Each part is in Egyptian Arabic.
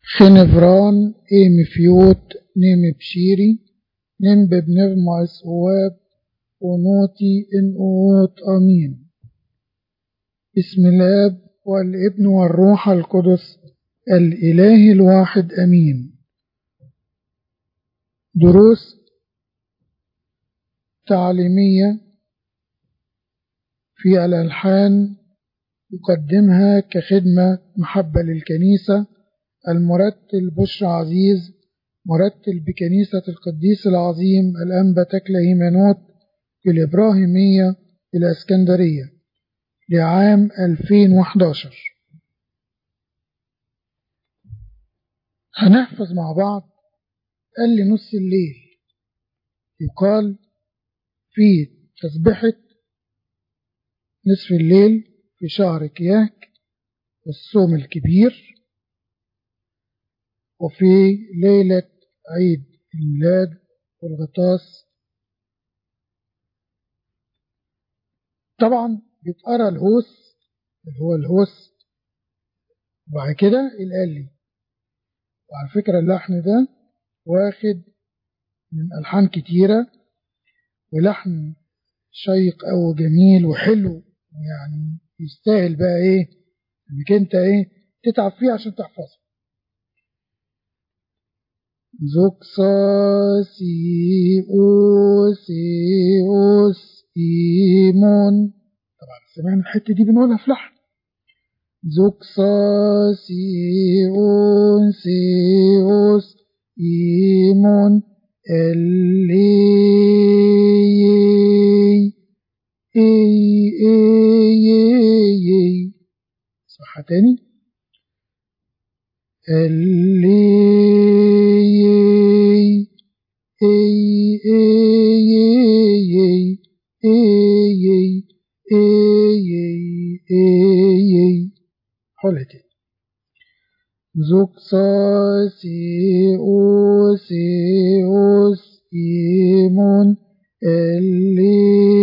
خنفران إيم فيوت نيم بشيري نم ببنغمس أواب ونوتي إن أوت أمين بسم الاب والابن والروح القدس الإله الواحد أمين دروس تعليمية في الألحان يقدمها كخدمة محبة للكنيسة المرتل بشر عزيز مرتل بكنيسة القديس العظيم الأنبا تكلا هيمانوت في الإبراهيمية الإسكندرية لعام 2011 هنحفظ مع بعض قال لي نص الليل يقال في تسبحة نصف الليل في شهر كياك والصوم الكبير وفي ليلة عيد الميلاد والغطاس طبعا بيتقرا الهوس اللي هو الهوس وبعد كده الآلي وعلى فكرة اللحن ده واخد من ألحان كتيرة ولحن شيق أو جميل وحلو ويعني يستاهل بقى إيه إنك أنت إيه تتعب فيه عشان تحفظه زوكسا سي او سي اوس ايمون طبعا سمعنا الحتة دي بنقولها في لحن زوكسا سي اون سي اوس ايمون اللي اي اي اي اي صح تاني اللي اي اي اي اي اي اي حلتي زوكسا سي او سي اوس ايمون اللي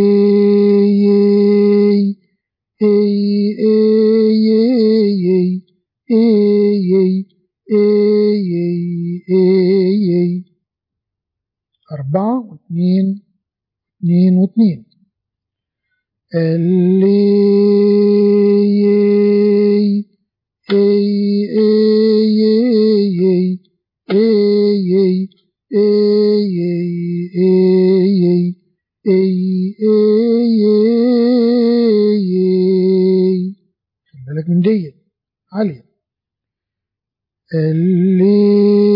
اي اي اي اي اي اي أربعة واثنين اثنين واثنين اللي اي اي اي اي اي اي اي اي خلي بالك من ديت عالية اللي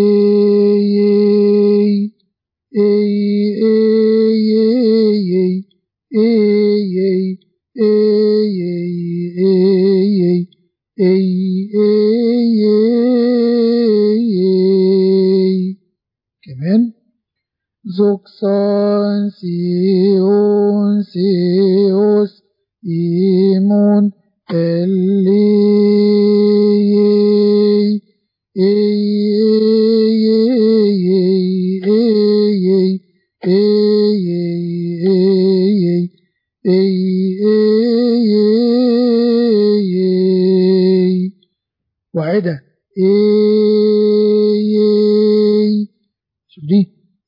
كمان زوكسان سيون سيوس إيمون اللي وعدة شوف دي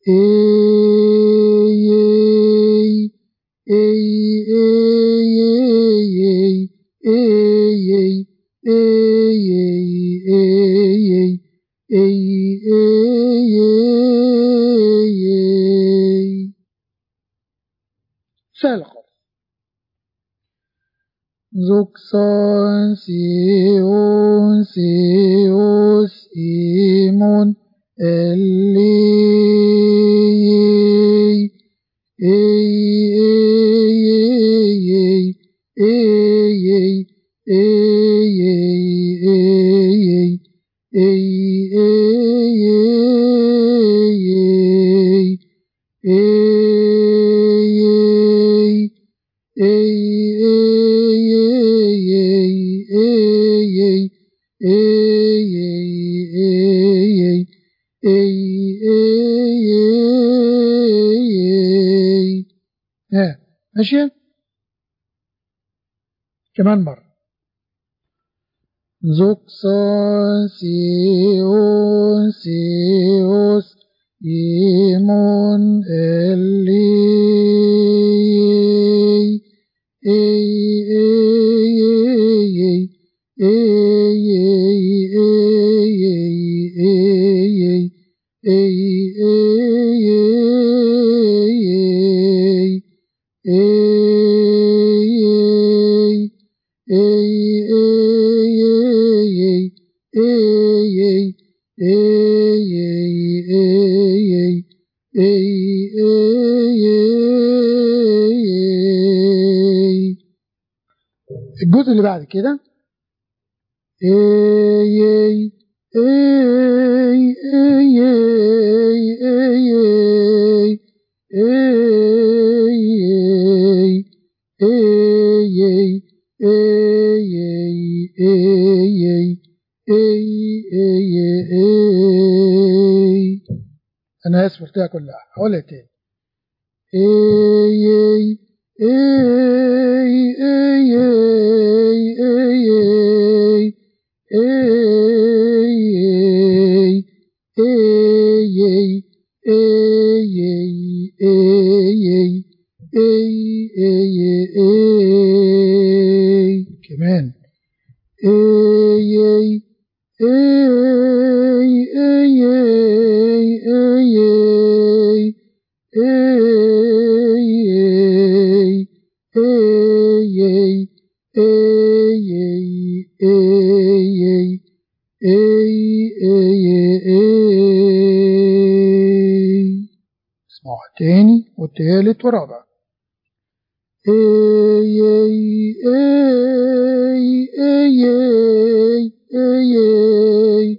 سهل خالص زوكسان سيون سيوس إيمون اللي ها ماشية كمان مرة زوكسا سيو سيوس إيمون إلي إي إي إي الجزء اللي بعد كده اي اي اي اي اي اي انا اسف قلتها كلها هقولها تاني اي اي اي اي اي كمان اسمعوا تاني والتالت ورابع اي اي اي اي اي اي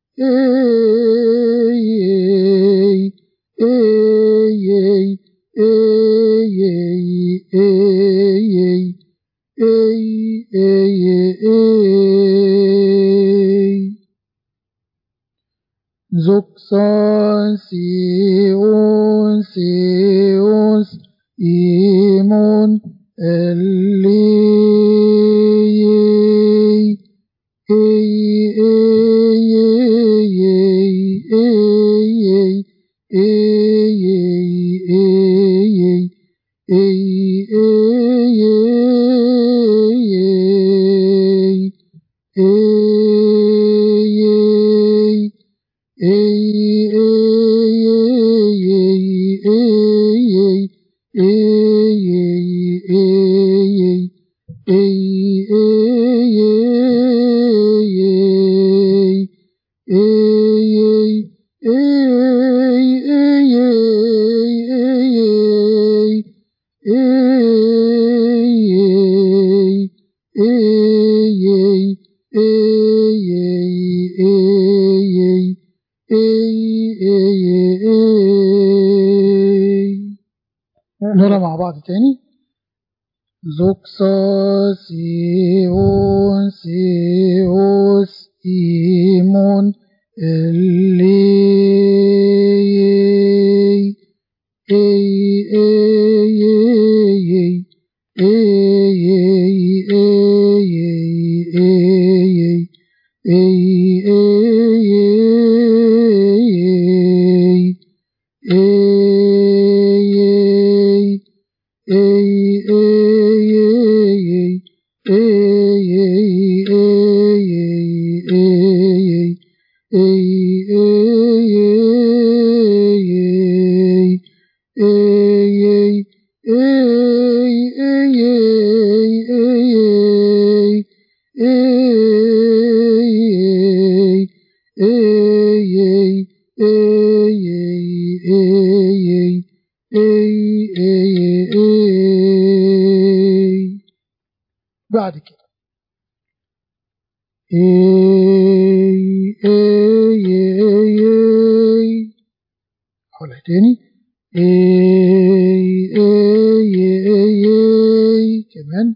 Zuxon Sion Sions Imon Eli نقرا مع بعض تاني زوكسا سيون سيوس إيمون اللي اي اي اي اي اي اي بعد كده اي اي اي اي حولها تاني اي اي اي اي كمان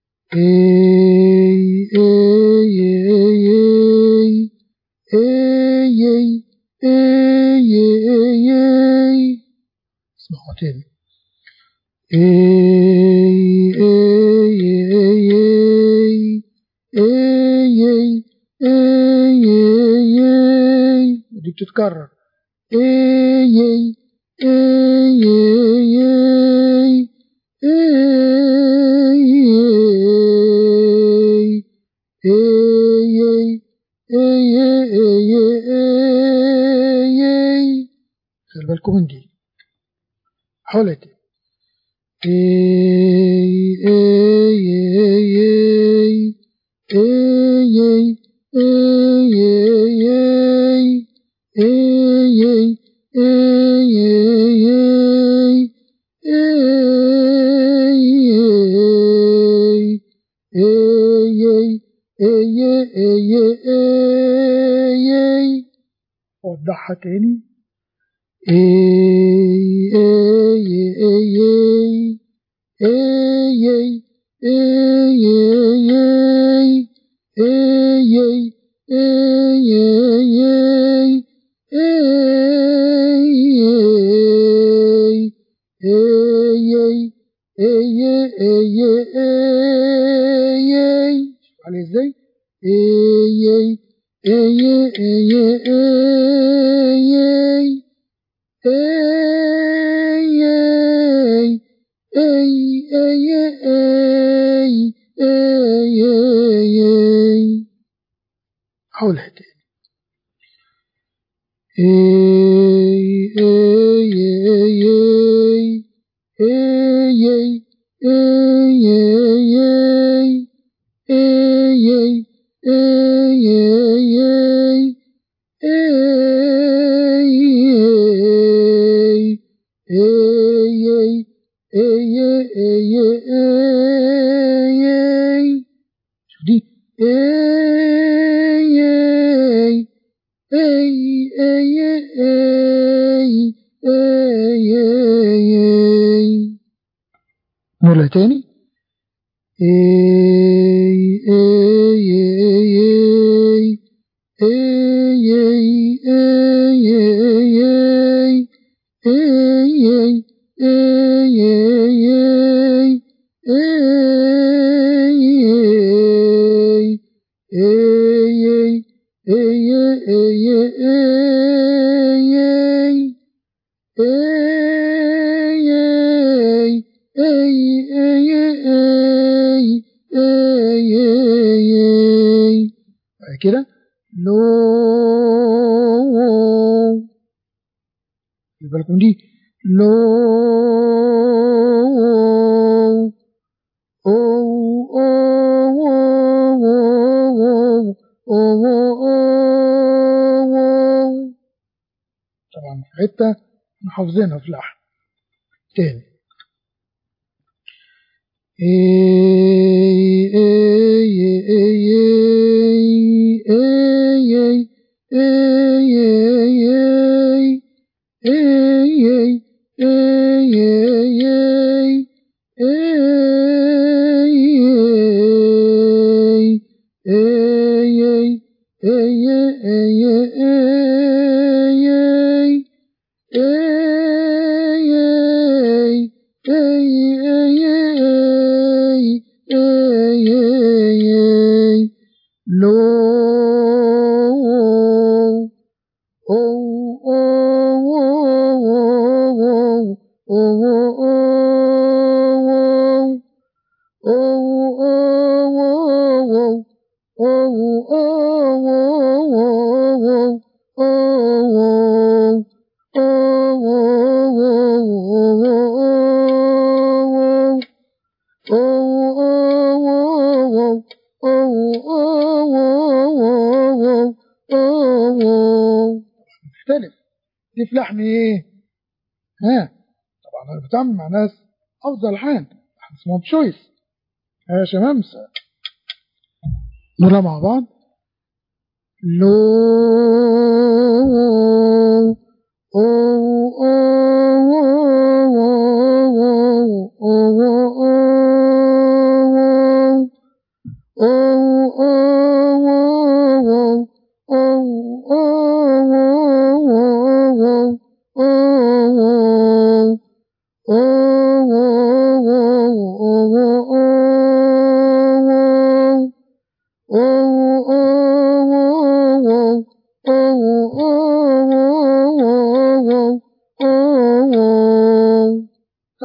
اي اي اي اي اي اي اي اي اسمعوا تاني اي اي اي اي اي اي اي اي ودي بتتكرر اي اي اي اي خلي بالكم من دي حولت وضحها تاني عليه ازاي حولها تاني شوف دي نقولها تاني بعد كده لو خلي بالكم دي لو أو أو أو أو أو أو طبعا في حتة احنا حافظينها في لحن تاني اي اي اي لو مختلف دي في لحن ايه ها طبعا انا بتعامل مع ناس افضل حان احنا اسمهم تشويس يا شمامسة نقولها مع بعض لو أو أو أو أو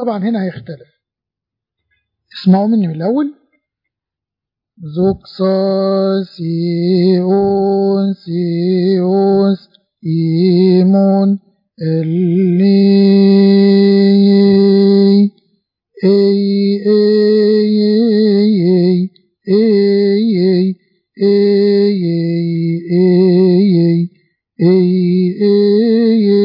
طبعا هنا هيختلف اسمعوا مني من الأول زوكسا سيون سيوس إيمون اللي اي اي اي اي اي اي اي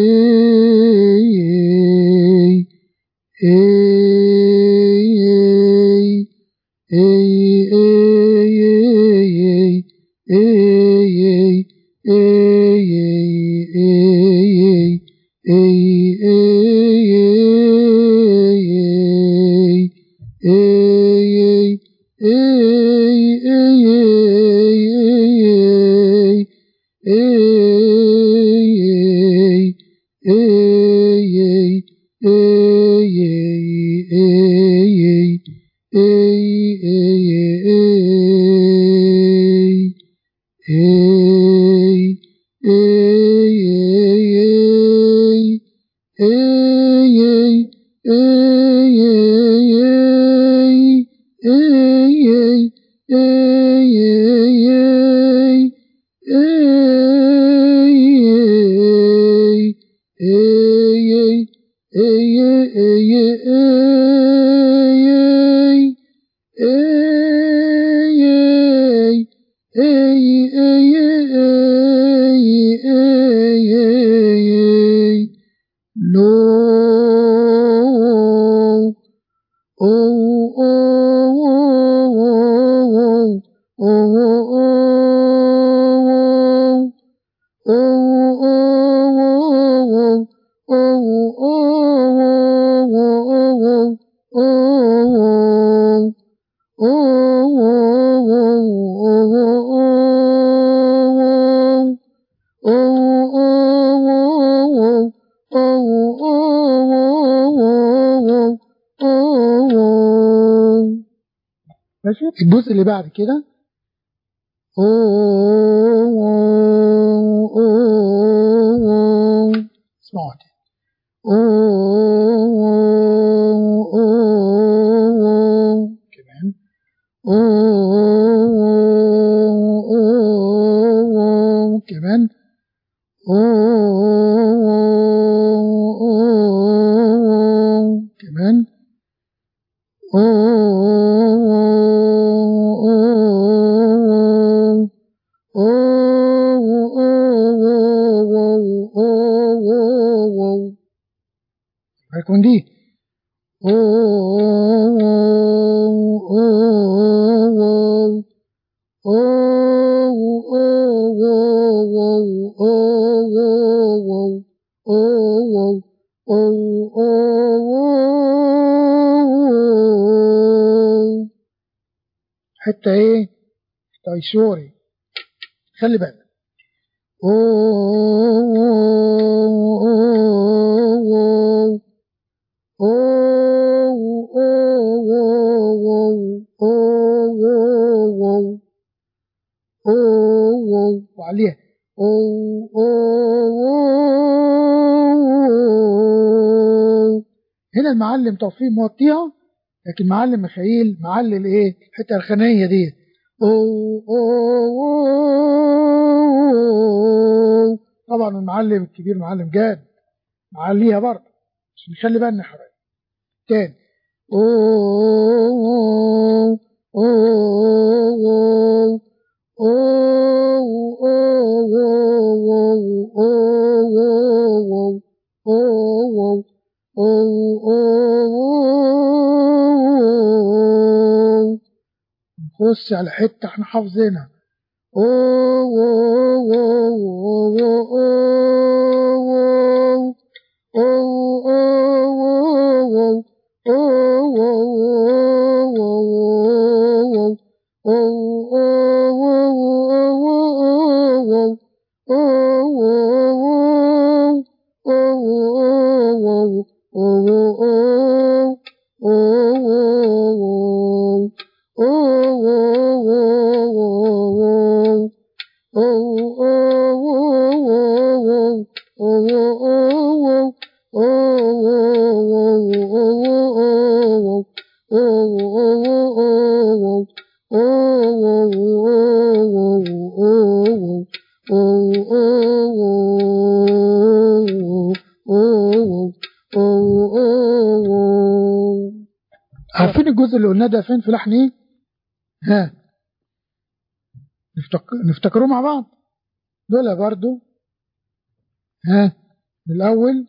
ماشي الجزء اللي بعد كده اسمعوا تاني كمان كمان كمان هيكون دي حتى ايه تايشوري خلي بالك وعليها هنا المعلم توفيق موطيها لكن معلم ميخائيل معلل ايه الحته الخانيه دي طبعا المعلم الكبير معلم جاد معليها برضه عشان نخلي بالنا حبايبي تاني نخش على حتة احنا حافظينها عارفين الجزء اللي قلناه ده فين في لحن ايه ها نفتك... نفتكروه مع بعض دول برضو ها من الاول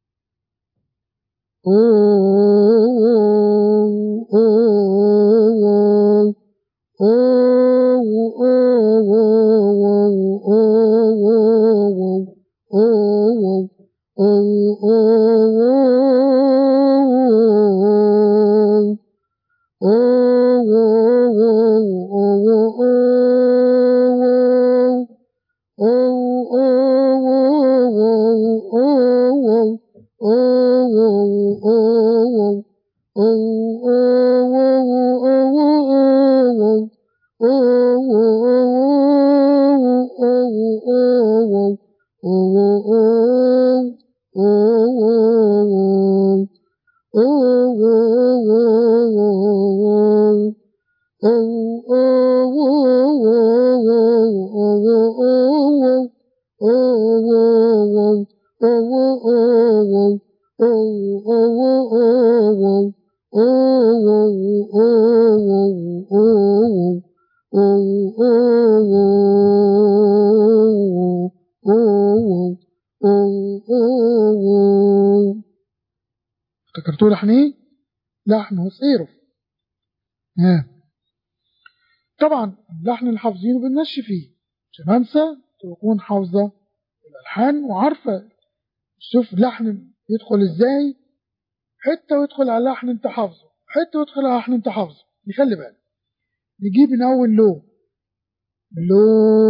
افتكرتوا لحن ايه؟ لحن وصيرف ها طبعا اللحن اللي حافظينه بنمشي فيه عشان انسى تكون حافظه الالحان وعارفه شوف لحن يدخل ازاي حته ويدخل على لحن انت حافظه حته ويدخل على لحن انت حافظه نخلي بالك نجيب من اول لو لو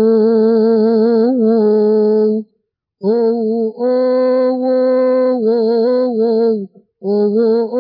أو أو أو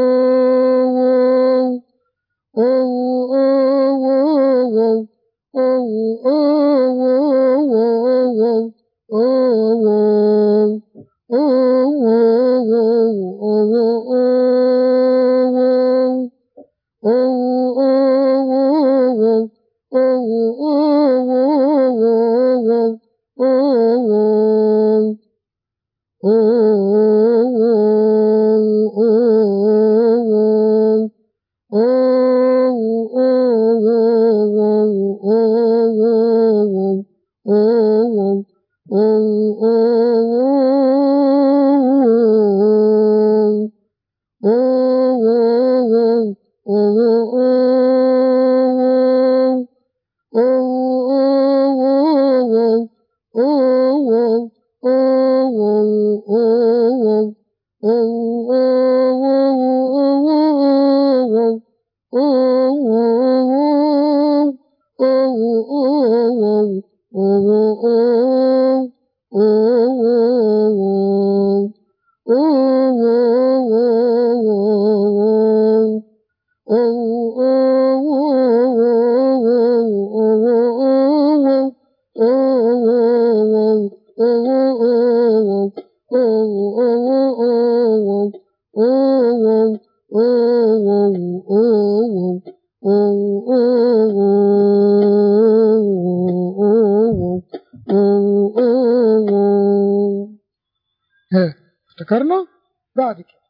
افتكرنا بعد كده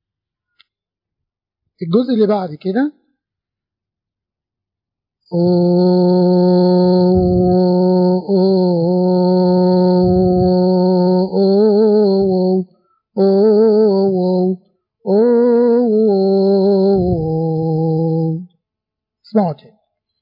الجزء اللي بعد كده اسمعوا تاني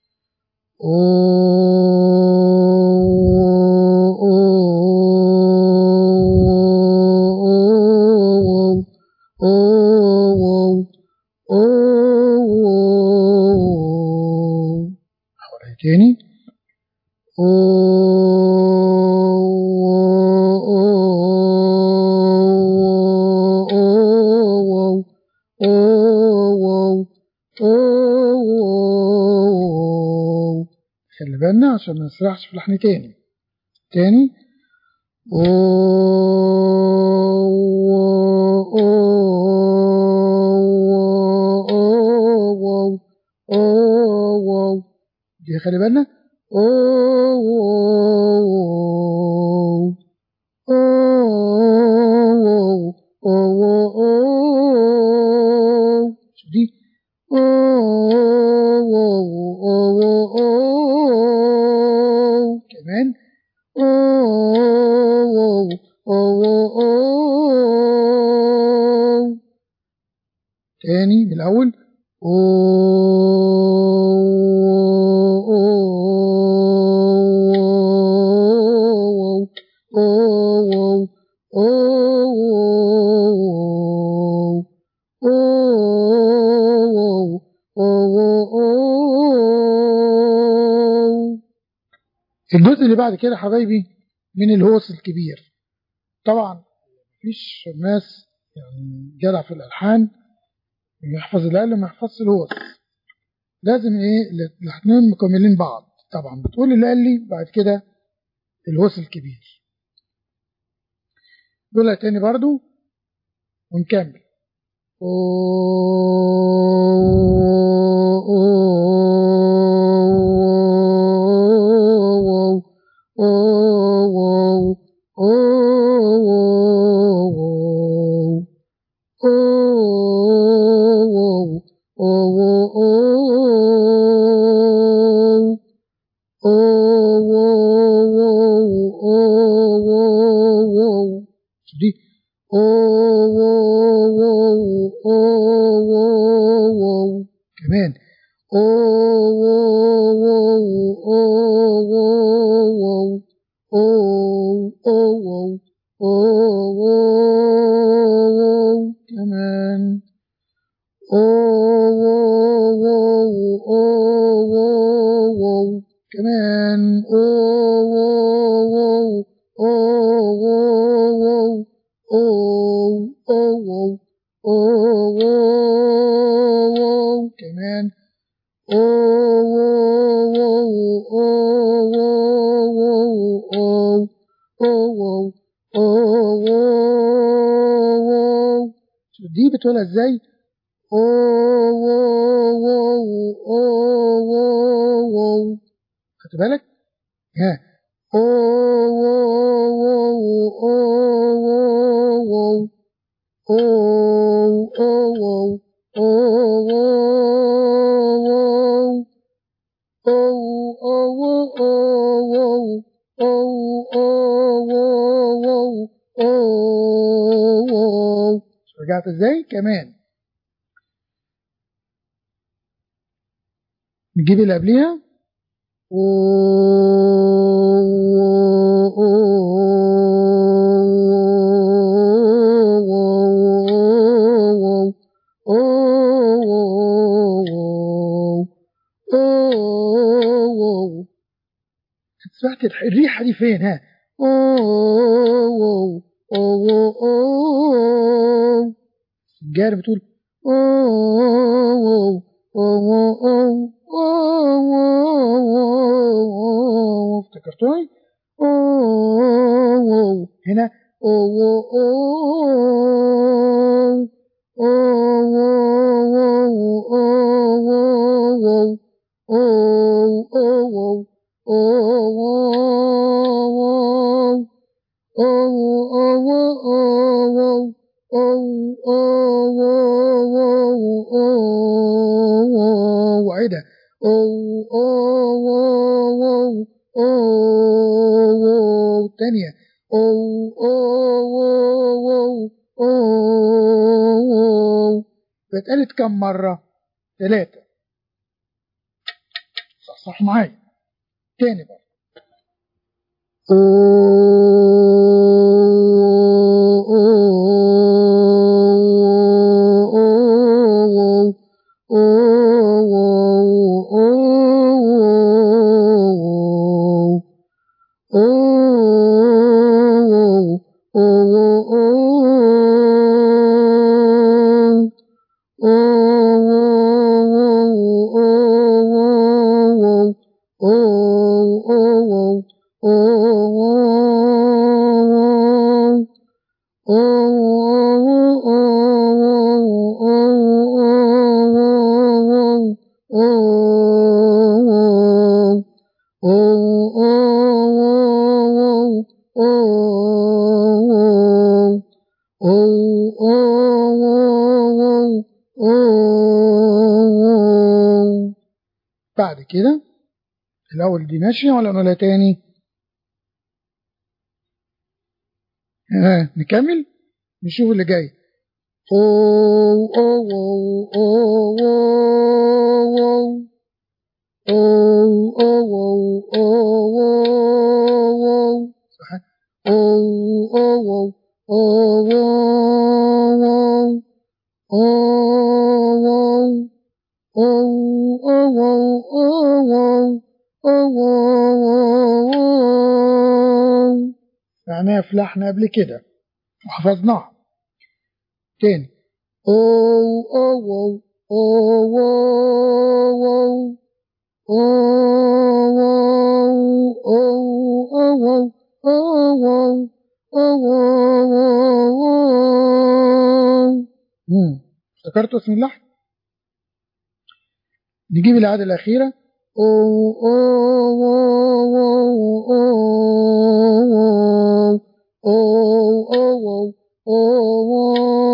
تاني خلي بالنا عشان ما نسرحش في لحن تاني تاني دي خلي بالنا شوف دي تاني من الأول الجزء اللي بعد كده حبايبي من الهوس الكبير طبعا مفيش ناس يعني جدع في الألحان يحفظ الأقل ما يحفظش الهوس لازم ايه الاثنين مكملين بعض طبعا بتقول الأقل بعد كده الهوس الكبير دول تاني برضو ونكمل دي كمان كمان كمان كمان دي بتقولها ازاي خدت بالك ها رجعت ازاي كمان نجيب اللي قبليها سمعت الريحة دي فين ها الجارة بتقول افتكرتوني هنا وعيدة تانية بتقلت كم مرة ثلاثة صح صح معايا تاني بقى بعد كده الأول دي ماشية ولا نقولها تاني ها نكمل نشوف اللي جاي أو أو أو أو أو أو أو أو أو صح أو أو أو أو أو أو أو أو معناها في لحن قبل كده وحفظناها تاني أو أو أو أو أو أو أو أو أو افتكرتوا اسم اللحن نجيب العادة الأخيرة أو أو أو أو أو أو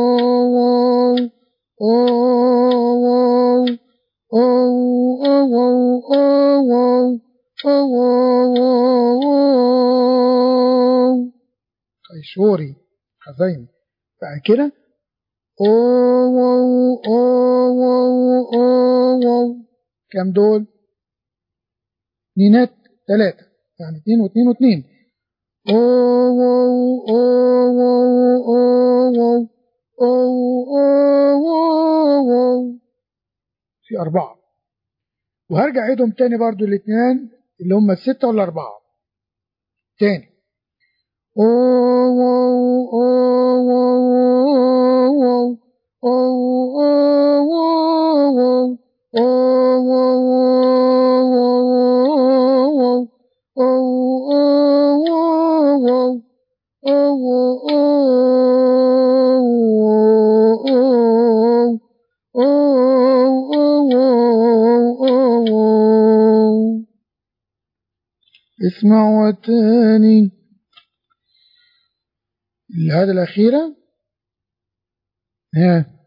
شوري حزين بعد كده أو أو أو أو كم دول؟ نينات ثلاثة يعني اتنين واتنين واتنين أو أو أو أو أو أو أو في أربعة وهرجع أعيدهم تاني برضو الاثنين اللي هم الستة والأربعة تاني أو أو أو أو أو أو أو اسمعوا تاني الهادة الأخيرة ها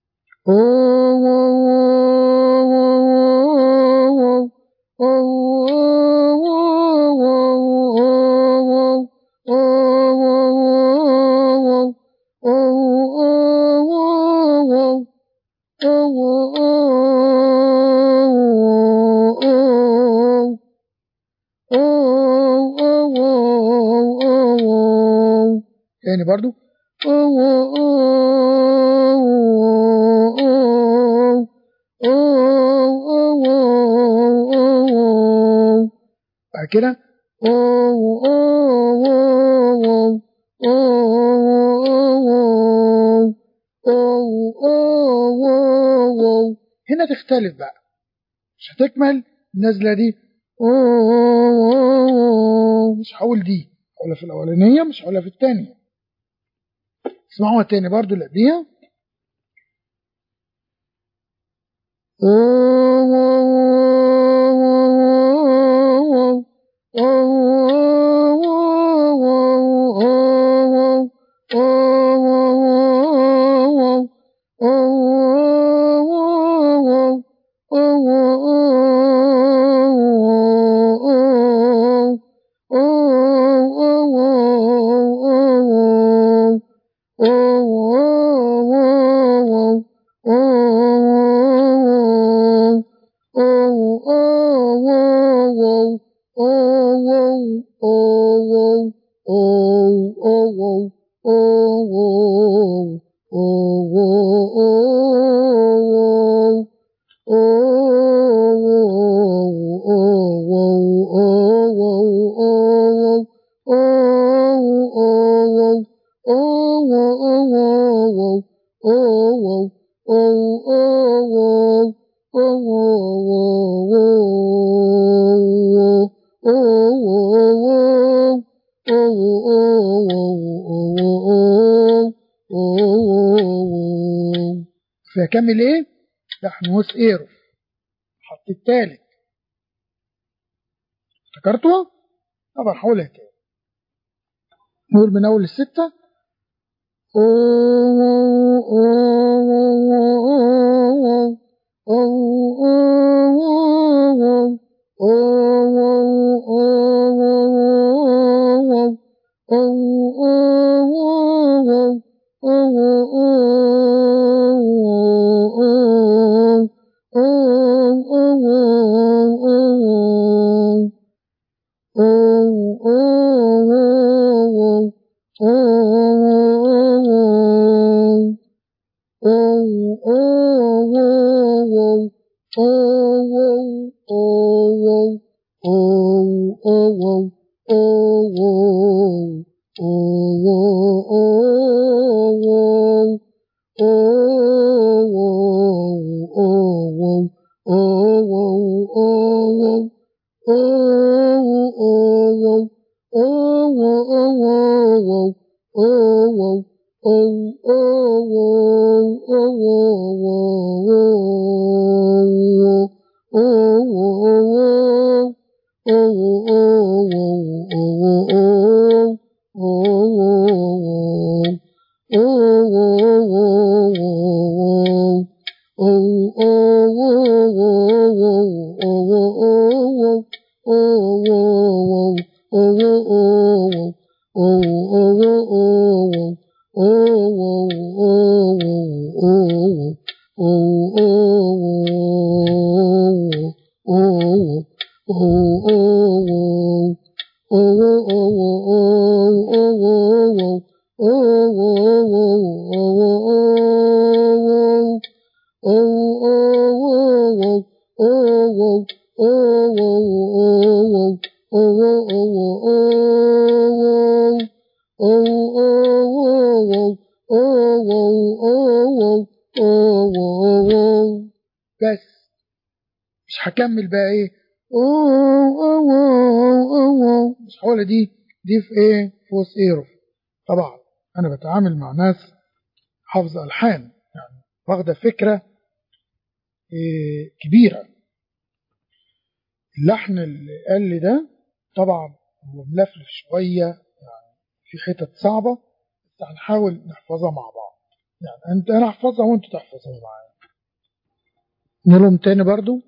تاني برضو بعد كده هنا تختلف بقى مش هتكمل النزلة دي مش هقول دي هقولها في الأولانية مش هقولها في الثانية اسمعوها تاني برضو اللي قبليها فيكمل ايه لحن وس ايرو حط التالت افتكرتوا طبعا هقولها تاني نقول من اول الستة بس مش هكمل بقى ايه أوه أوه أوه أوه. مش حوالي دي دي في ايه في وسط ايروف طبعا انا بتعامل مع ناس حافظة الحان يعني واخدة فكرة إيه كبيرة اللحن اللي قال لي ده طبعا هو ملفلف شوية يعني في حتت صعبة بس هنحاول نحفظها مع بعض يعني انت انا احفظها وانت تحفظها معايا نلوم تاني برضو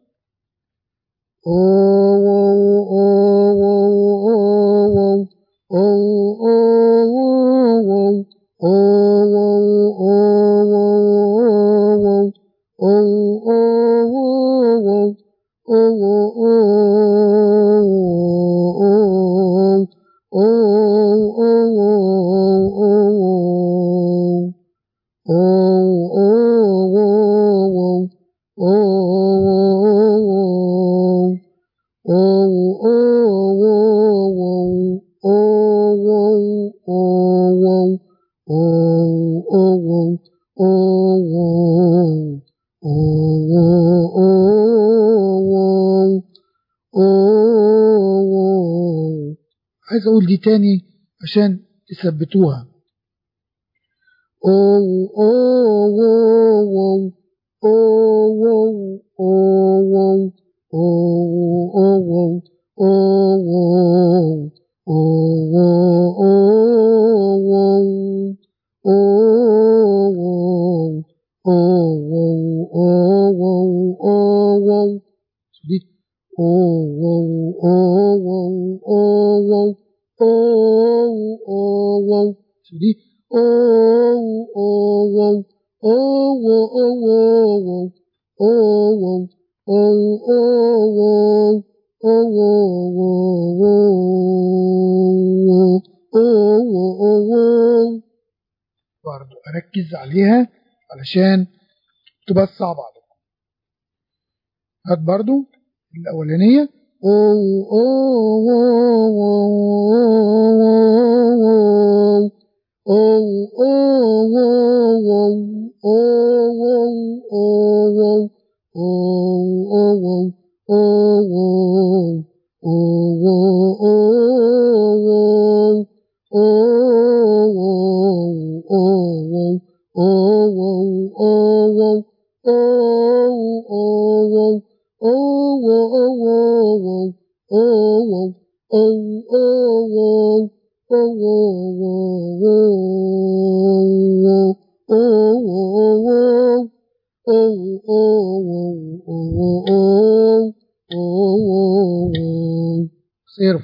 عايز اقول دي تاني عشان تثبتوها دي دي برضو أركز عليها علشان تبقى صعبة عليكم هات برضو الأولانية صرف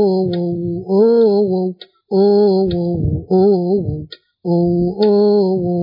Oh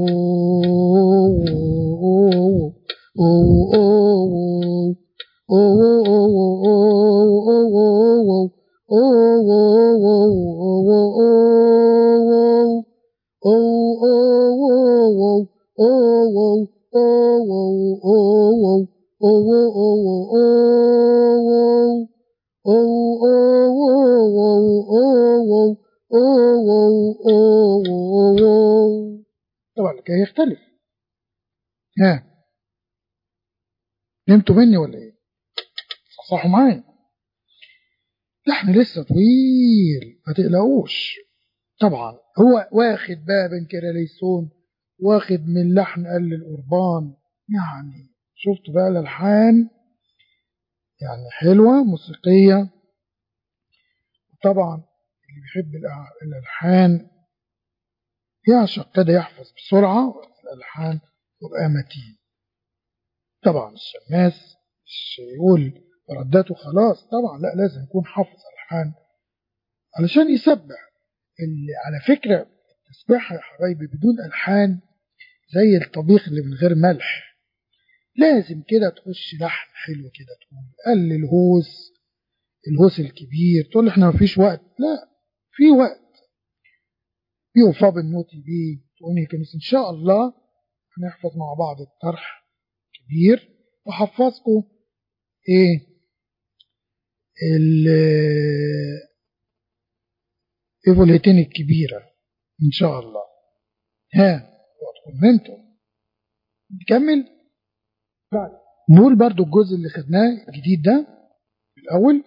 طبعا الحكاية يختلف ها نمتوا مني ولا ايه صحصحوا معايا لحن لسه طويل ما تقلقوش طبعا هو واخد بقى بن كيراليسون واخد من لحن قل القربان يعني شفت بقى الالحان يعني حلوه موسيقيه طبعا اللي بيحب الالحان يعشق كده يحفظ بسرعه الالحان يبقى متين طبعا الشماس مش يقول رداته خلاص طبعا لا لازم يكون حافظ الحان علشان يسبح اللي على فكره التسبيحه يا حبايبي بدون الحان زي الطبيخ اللي من غير ملح لازم كده تخش لحن حلو كده تقول قل الهوس الهوس الكبير تقول احنا مفيش وقت لا في وقت في وفاء بالنوتي دي تقولي كنس ان شاء الله هنحفظ مع بعض الطرح كبير وحفظكم ايه الايفوليتين الكبيرة ان شاء الله ها كومنتوا نكمل نقول برضو الجزء اللي خدناه الجديد ده في الاول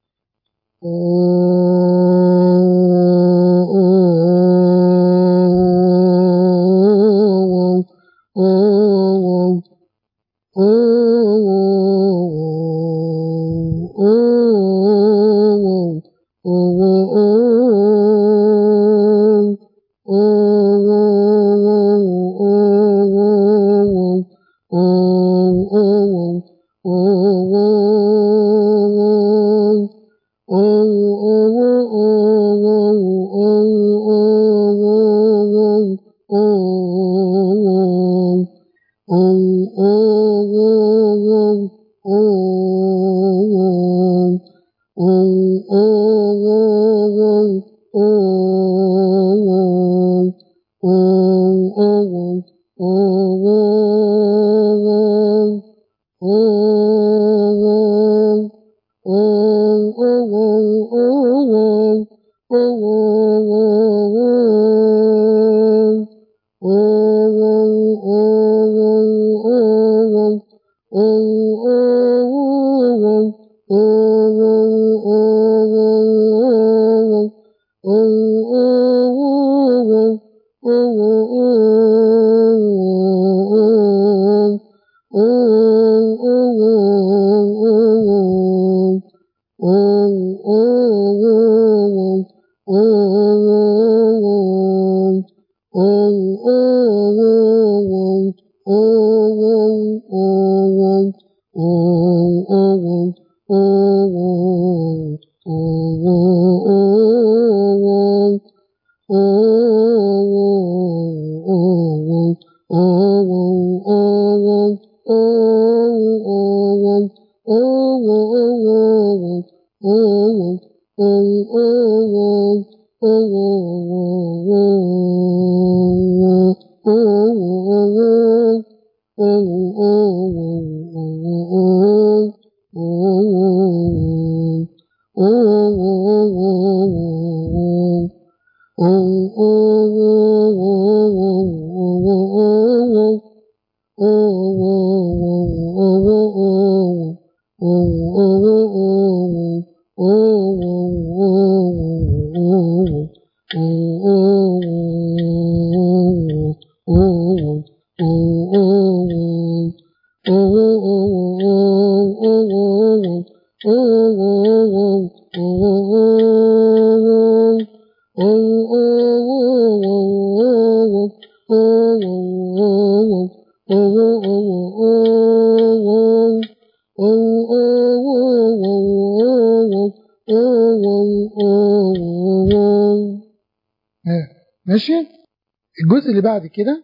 ماشي الجزء اللي بعد كده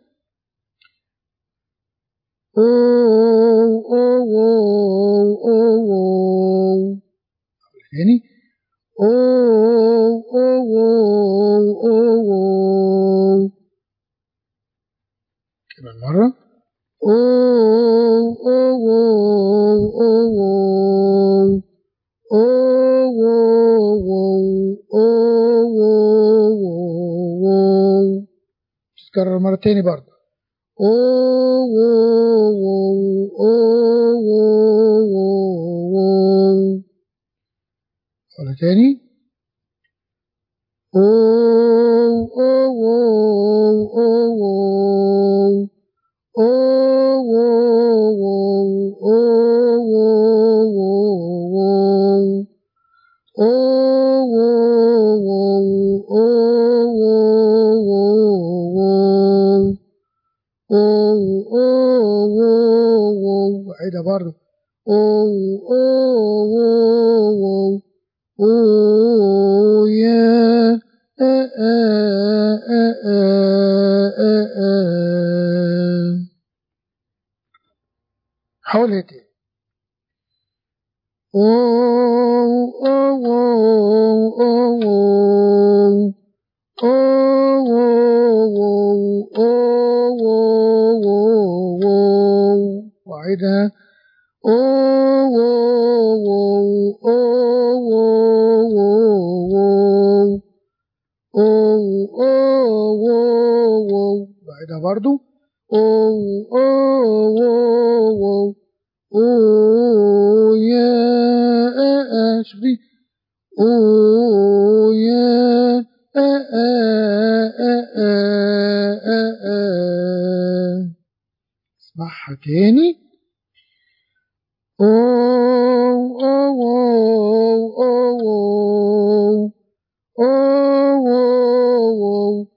تاني كمان مرة أوه أوه أوه أوه أوه أوه تتكرر مرة تاني برضه أوه أوه أوه ولا تاني أوه أوه أوه عيدها برضه أوه أوه أوه أوه يا آه آه آه آه آه حاولها تاني أوه أوه أوه أوه أوه أوه أوه وعيدها أوه أوه أوه أوه أوه أوه بعدها برضو أوه أوه أوه أوه يا شوفي أوه يا اسمعها تاني أوه أوه أوه أوه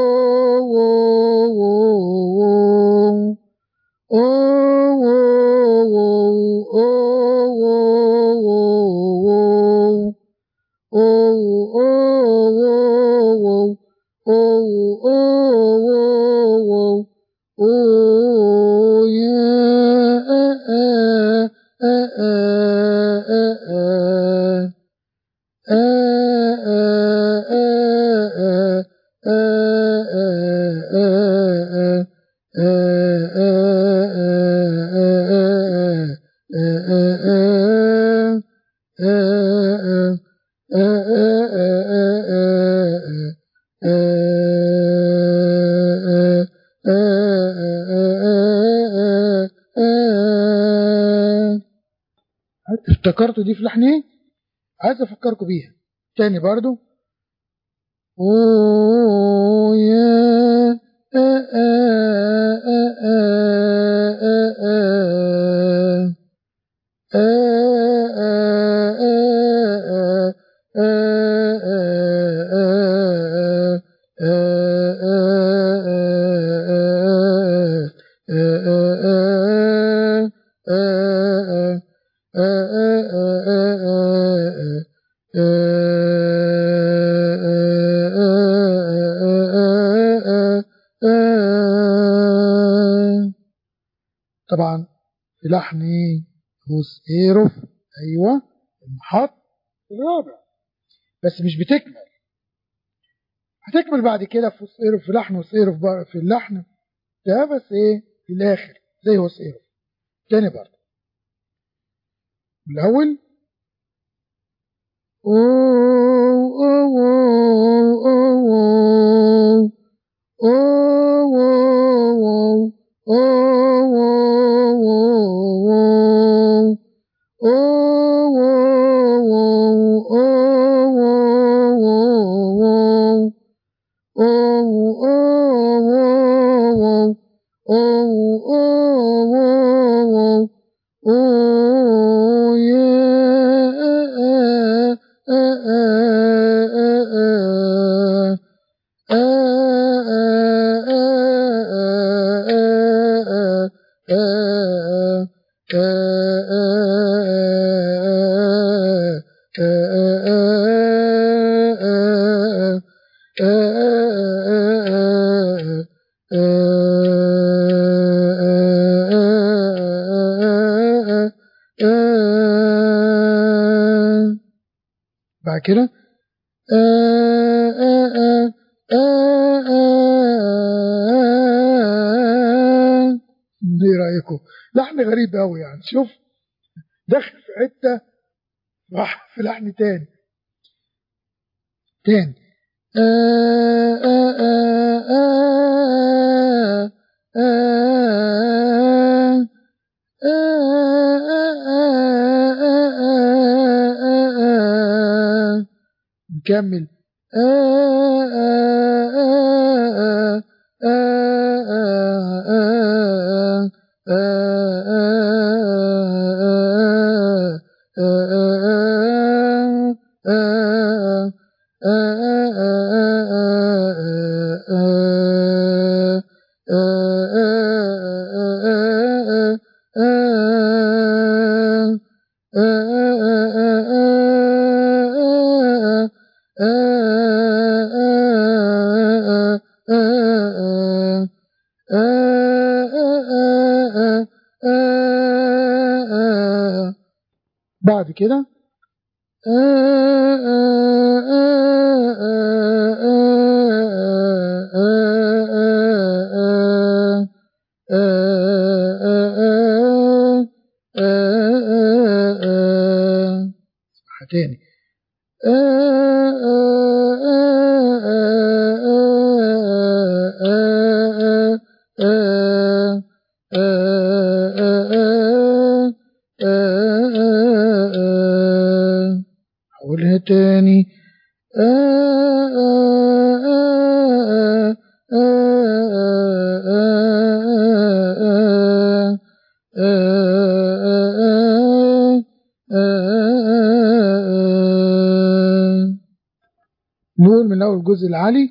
افتكرتوا دي في لحن ايه عايز افكركم بيها تاني برضو اوه يا آه آه آه آه طبعا في لحن هوس ايروف ايوه المحط الرابع بس مش بتكمل هتكمل بعد كده في هوس ايروف في لحن هوس ايروف في اللحن ده بس ايه في الاخر زي هوس ايروف تاني برضه الاول أوه أوه أوه أوه أوه بعد كده آه آه آه آه ايه رايكم لحن غريب قوي يعني شوف داخل في حته راح في لحن تاني تاني آه آه آه آه آه نكمل بعد كده تاني حولها تاني نقول من أول الجزء العالي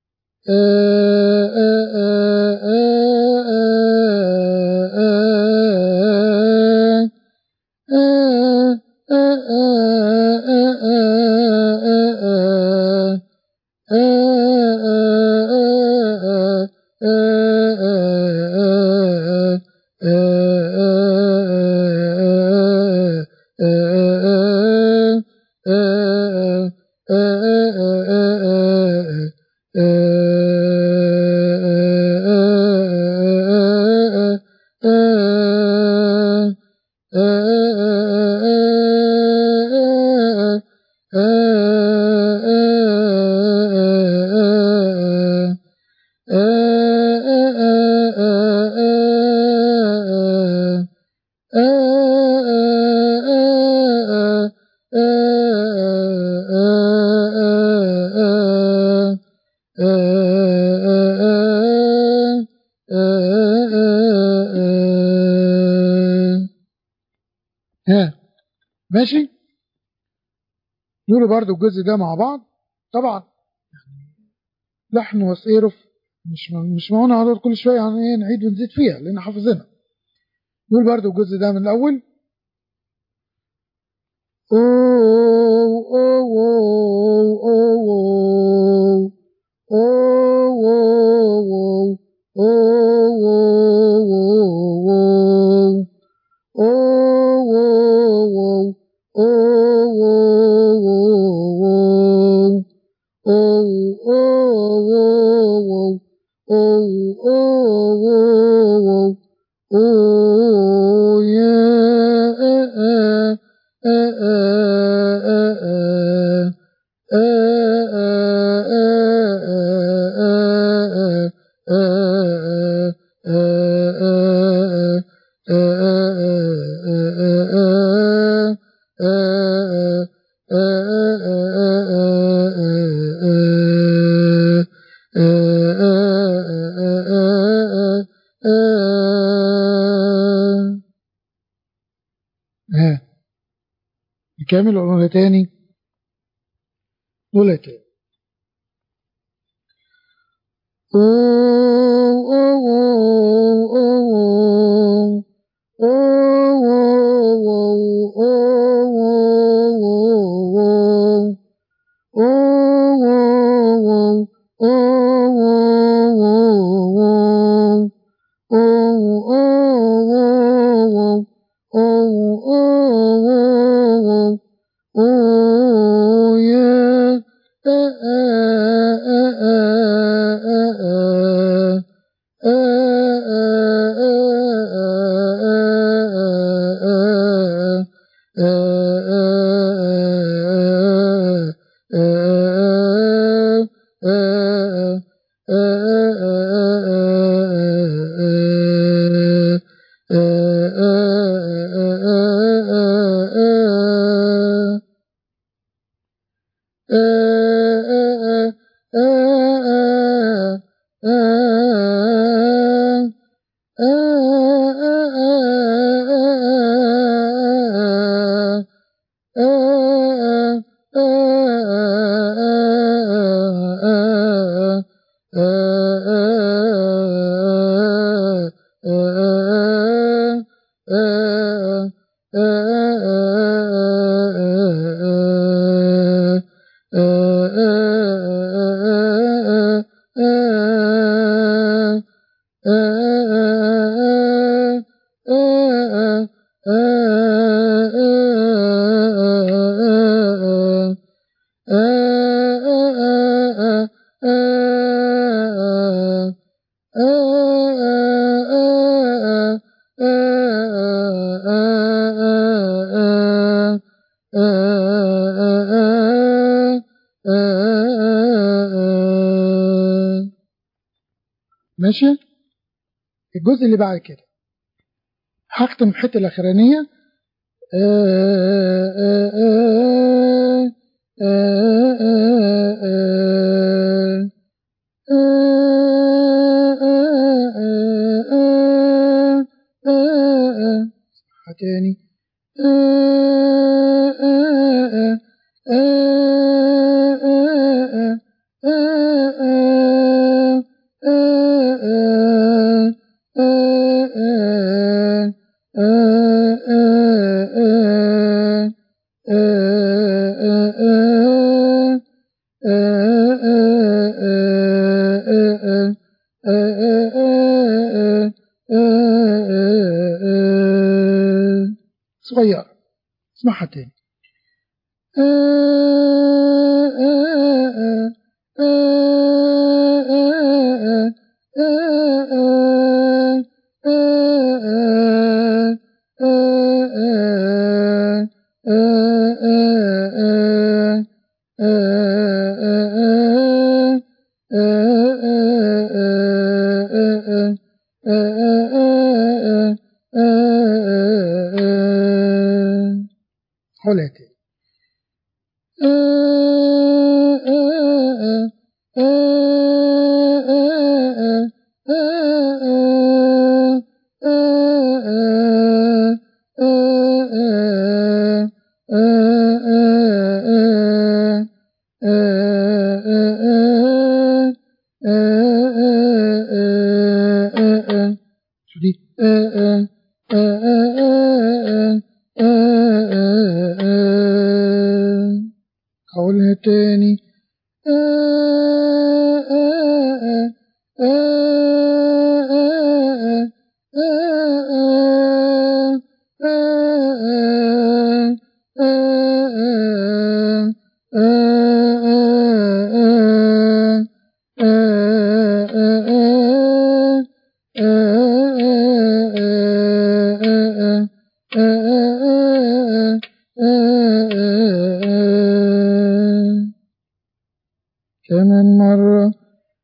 ها ماشي نقول برضو الجزء ده مع بعض طبعا يعني لحن وسيرف مش مش معانا على كل شويه يعني ايه نعيد ونزيد فيها لان حافظينها نقول برضو الجزء ده من الاول أوه أوه أوه أوه أوه كامل ولا تاني ولا تاني ماشي الجزء اللي بعد كده هختم الحته الاخرانيه تاني صغير اسمعها تاني حولها تاني شو دي هقولها تاني كمان مرة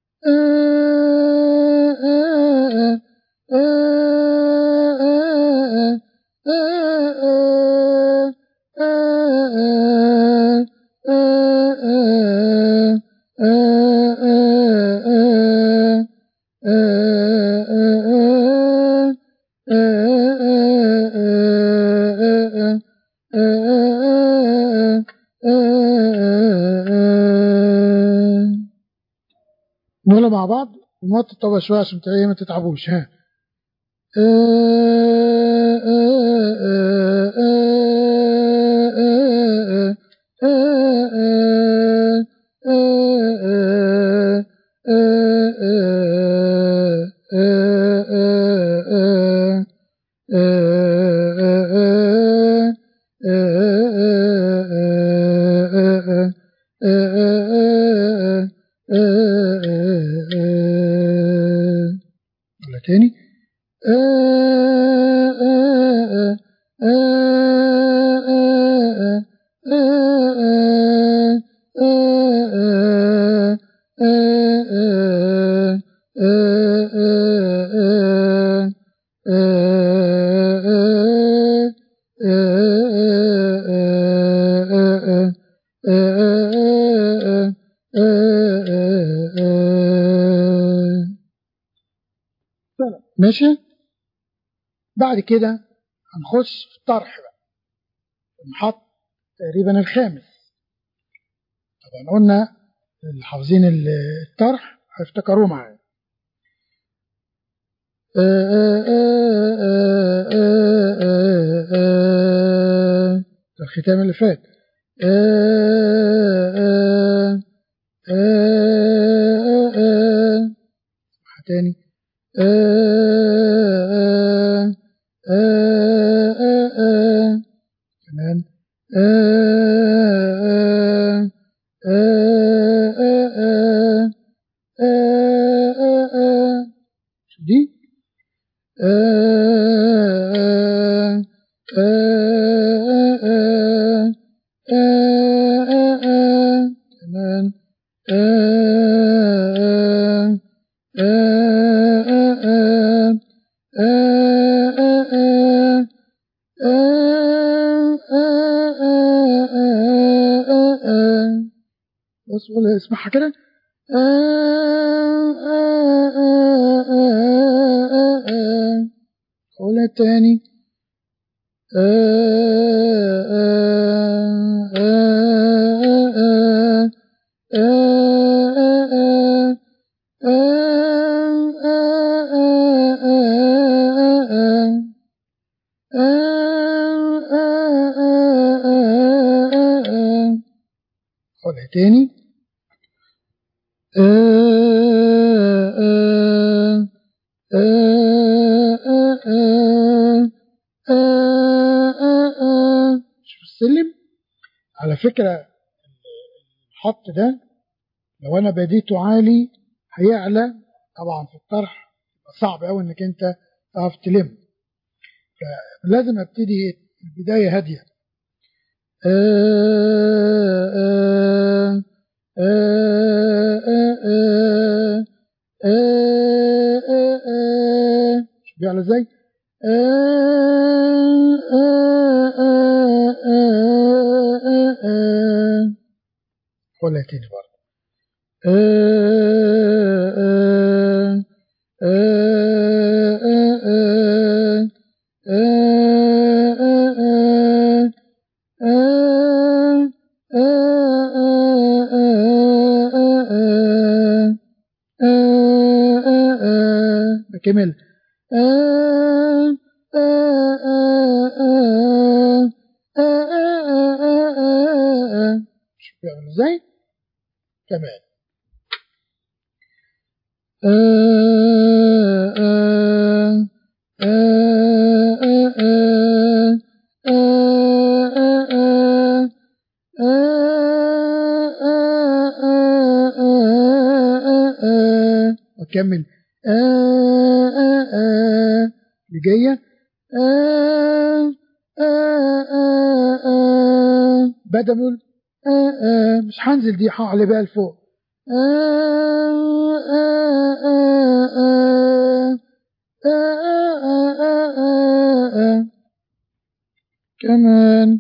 نقولها مع بعض ونوطي الطبقة شوية عشان ما تتعبوش ها ولا تاني ماشي بعد كده هنخش في الطرح بقى نحط تقريبا الخامس طبعا قلنا اللي حافظين الطرح هيفتكروه معايا الختام اللي فات تاني كمان شو دي كمان بص ولا اسمعها كده قولها تاني قولها تاني شوف السلم على فكرة الخط ده لو أنا بديته عالي هيعلى طبعا في الطرح صعب أوي إنك أنت تعرف تلم فلازم أبتدي البداية هادية شوف بيعلى ازاي قولها تاني برضه بكمل شوف بيعمل ازاي كمان وكمل اللي جايه بدل مش هنزل دي هعلى بقى لفوق كمان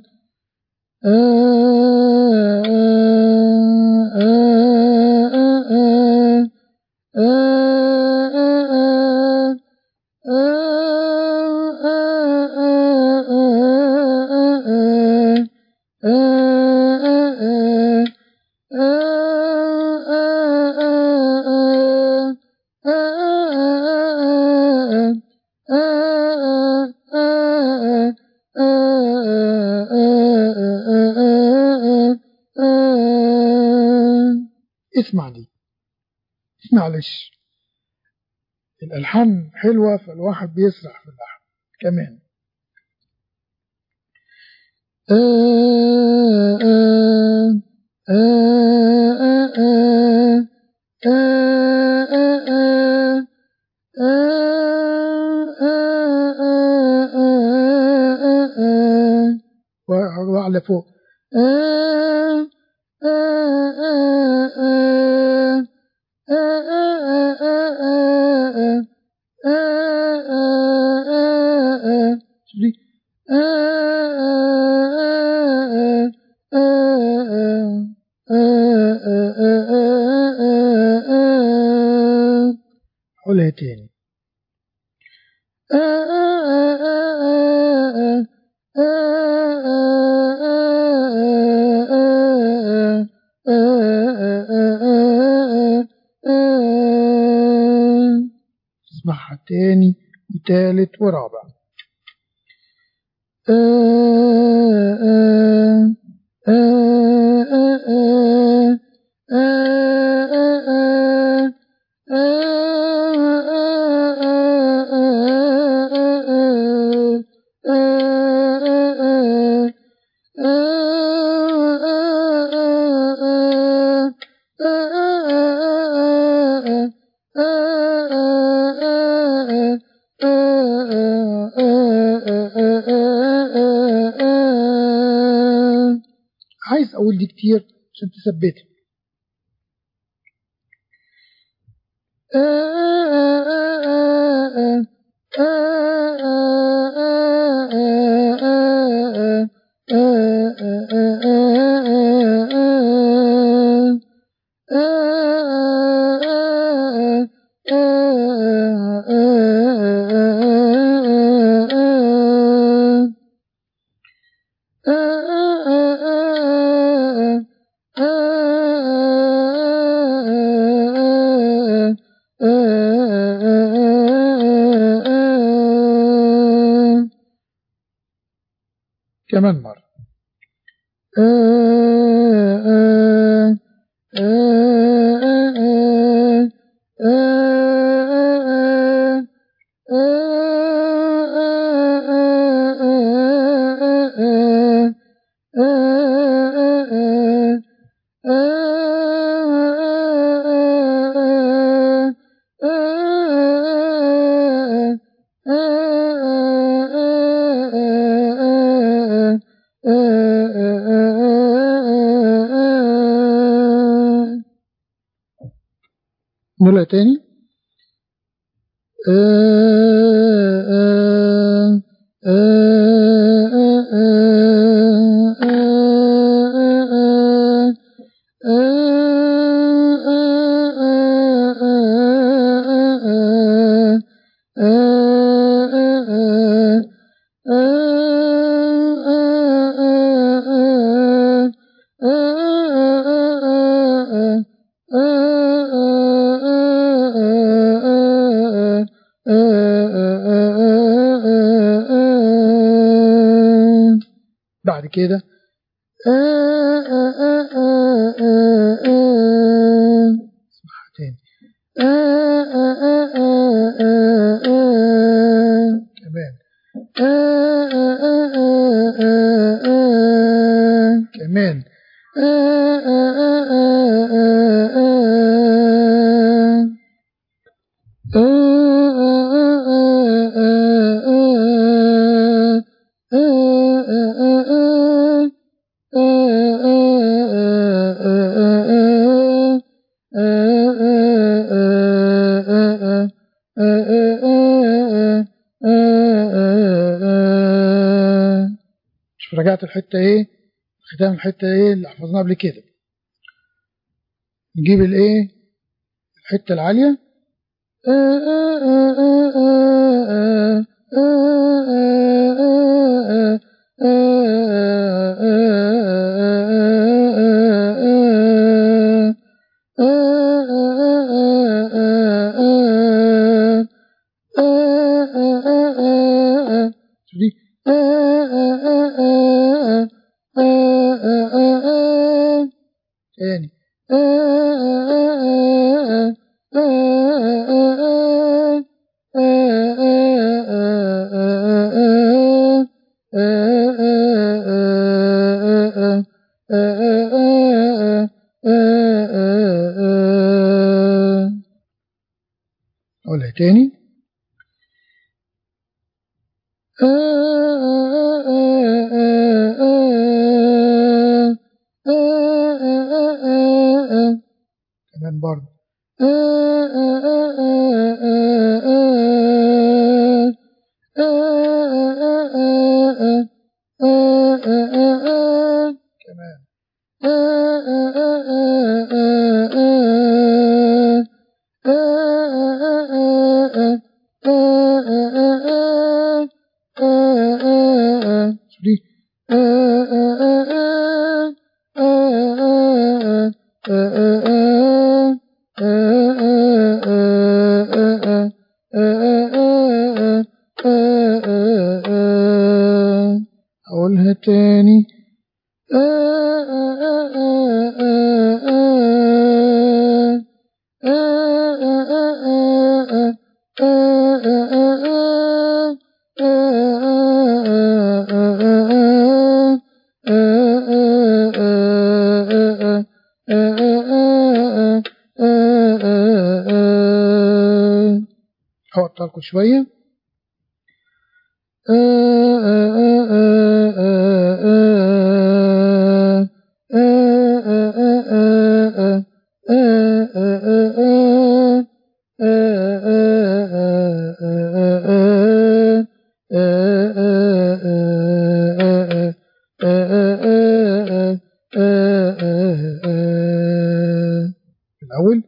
اسمع دي معلش الألحان حلوة فالواحد بيسرح في اللحن كمان وأعلى فوق شوف دي قولها تاني تالت ورابع آه آه آه آه آه عايز اقول دي كتير عشان تثبتها كمان مرة نقولها تاني بعد كده اسمعها تاني كمان كمان شوف رجعت الحتة ايه ختام الحتة ايه اللي حفظناها قبل كده نجيب الايه الحتة العالية شوف دي تاني أقولها تاني كمان برضه كمان شوف دي تاني آه آه آه آه آه آه آه آه هوطي لكم شوية الأول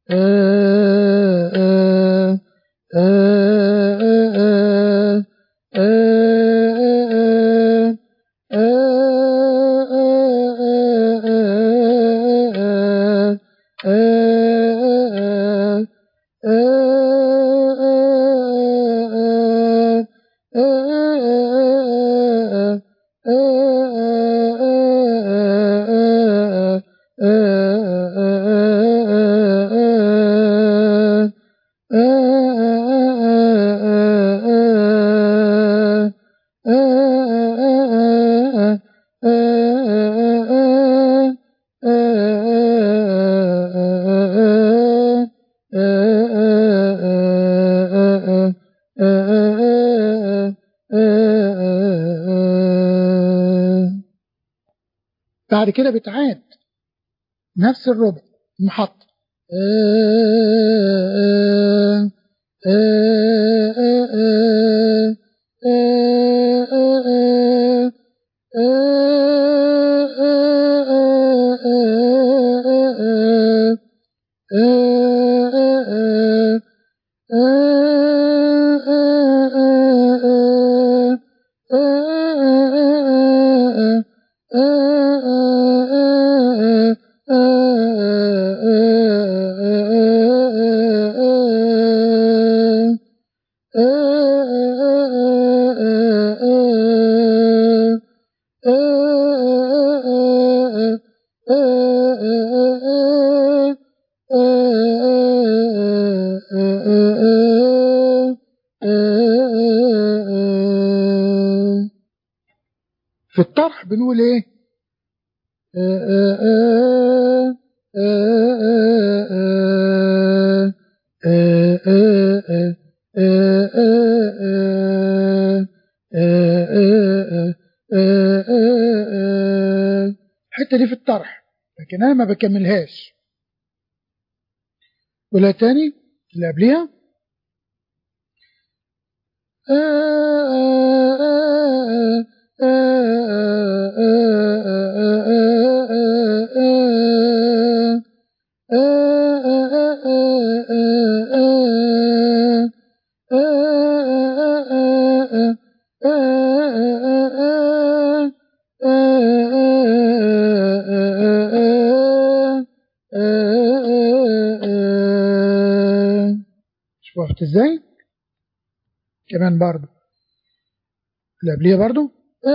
بعد كده بتعاد نفس الربع المحطة في الطرح بنقول ايه الحته دي في الطرح لكن انا ما بكملهاش ولا تاني اللي قبليها شوف وقت ازاي كمان برضو اللي قبليها برضو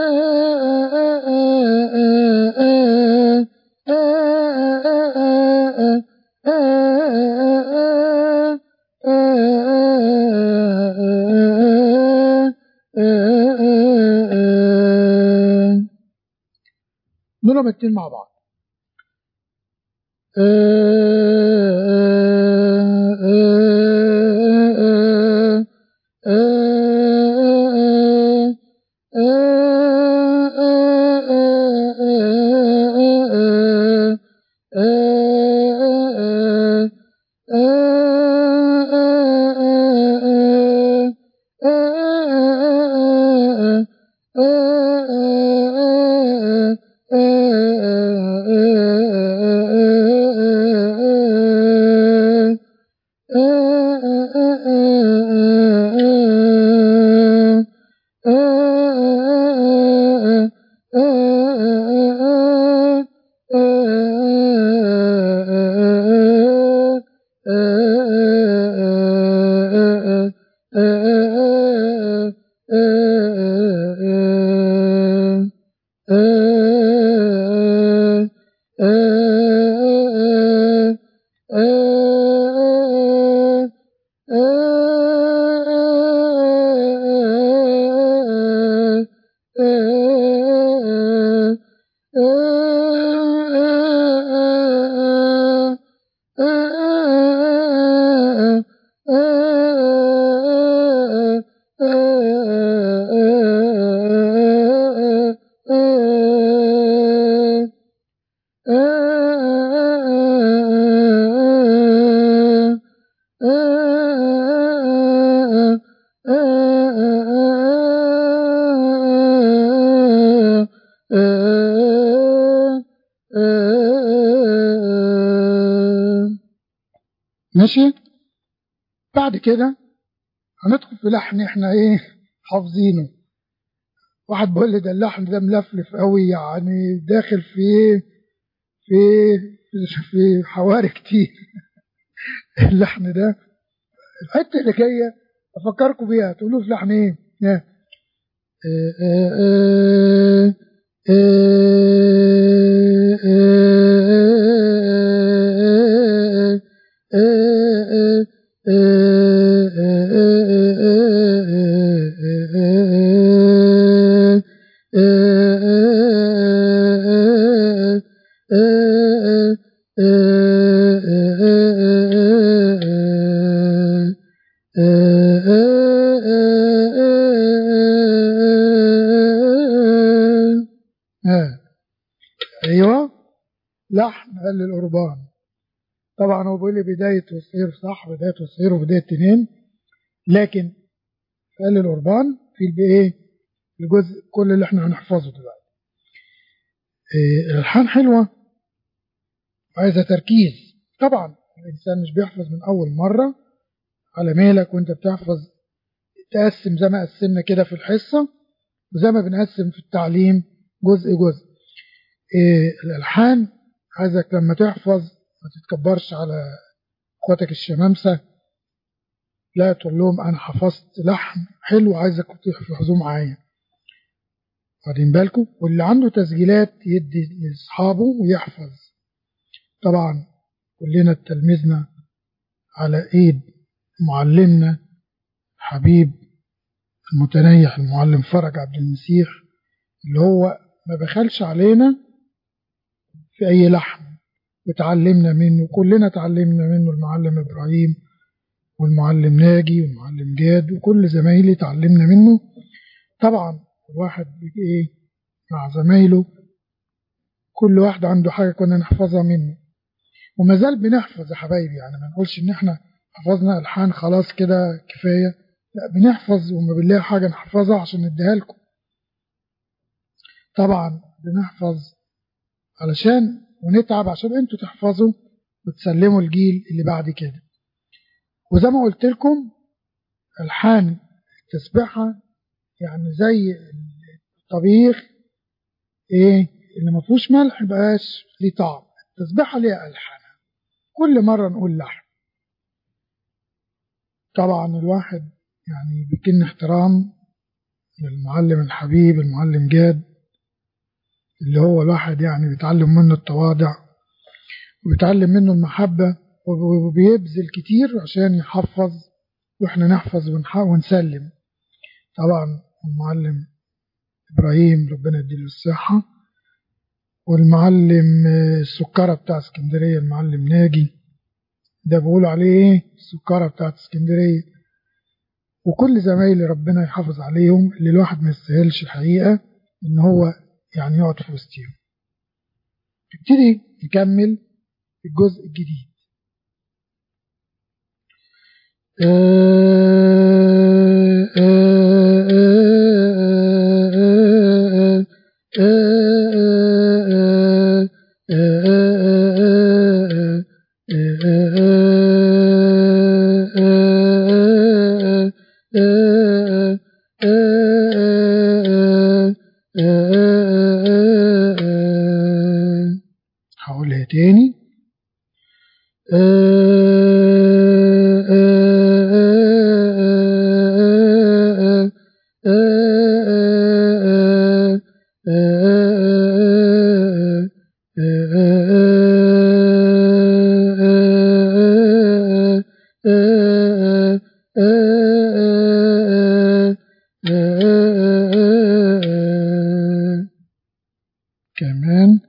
نضرب الاتنين مع بعض ماشي بعد كده هندخل في لحن احنا ايه حافظينه واحد بيقول لي ده اللحن ده ملفلف قوي يعني داخل في ايه في في حواري كتير اللحن ده الحته اللي جايه افكركم بيها تقولوا في لحن ايه اه اه ايوه لحن قال القربان طبعا هو بيقول لي بدايه والصير صح بدايه والصير وبدايه تنين لكن قال القربان في الايه الجزء كل اللي احنا هنحفظه دلوقتي إيه الالحان حلوه عايزه تركيز طبعا الانسان مش بيحفظ من اول مره على مهلك وانت بتحفظ تقسم زي ما قسمنا كده في الحصه وزي ما بنقسم في التعليم جزء جزء إيه الالحان عايزك لما تحفظ ما تتكبرش على اخواتك الشمامسه لا تقول لهم انا حفظت لحن حلو عايزك تحفظوه معايا واخدين بالكم واللي عنده تسجيلات يدي لاصحابه ويحفظ طبعا كلنا تلميذنا على ايد معلمنا حبيب المتنيح المعلم فرج عبد المسيح اللي هو ما بخلش علينا في اي لحن وتعلمنا منه كلنا تعلمنا منه المعلم ابراهيم والمعلم ناجي والمعلم جاد وكل زمايلي تعلمنا منه طبعا الواحد ايه مع زمايله كل واحد عنده حاجه كنا نحفظها منه وما زال بنحفظ يا حبايبي يعني ما نقولش ان احنا حفظنا الحان خلاص كده كفايه لا بنحفظ وما بنلاقي حاجه نحفظها عشان نديها لكم طبعا بنحفظ علشان ونتعب عشان انتوا تحفظوا وتسلموا الجيل اللي بعد كده وزي ما قلت لكم الحان التسبيحه يعني زي الطبيخ ايه اللي ما فيهوش ملح مبقاش ليه طعم التسبيحه ليها الحانها كل مره نقول لحن طبعا الواحد يعني بيكن احترام للمعلم الحبيب المعلم جاد اللي هو الواحد يعني بيتعلم منه التواضع وبيتعلم منه المحبة وبيبذل كتير عشان يحفظ واحنا نحفظ ونسلم طبعا المعلم إبراهيم ربنا يديله الصحة والمعلم السكرة بتاع اسكندرية المعلم ناجي ده بقول عليه ايه السكرة بتاعت اسكندرية وكل زمايلي ربنا يحافظ عليهم اللي الواحد ما يستاهلش الحقيقة ان هو يعني يقعد في وسطهم نبتدي نكمل الجزء الجديد هقولها تاني كمان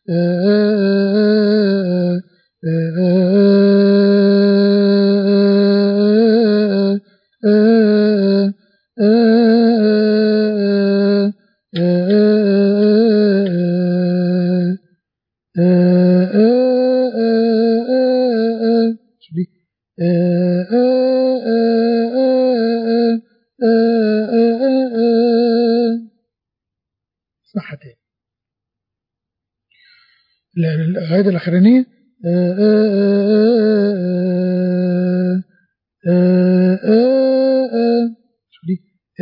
اسمعها تاني الغاية الأخرانية شو دي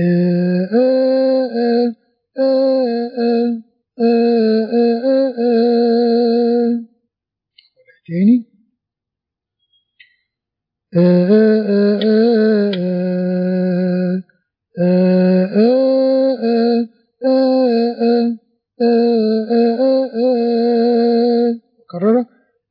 تاني مكررة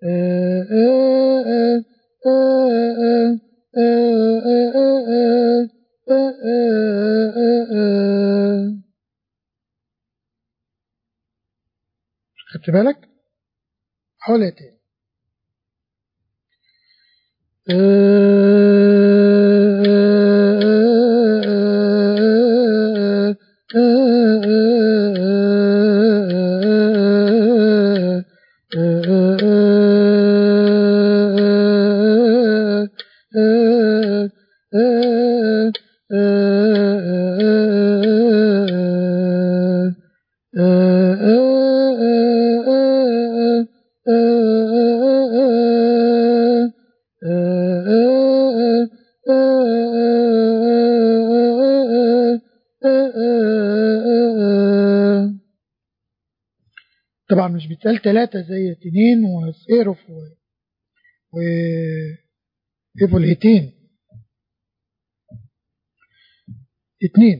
خدت بالك حولها تاني طبعا مش بيتقال ثلاثة زي تنين وسيرف و و ايفولهيتين اتنين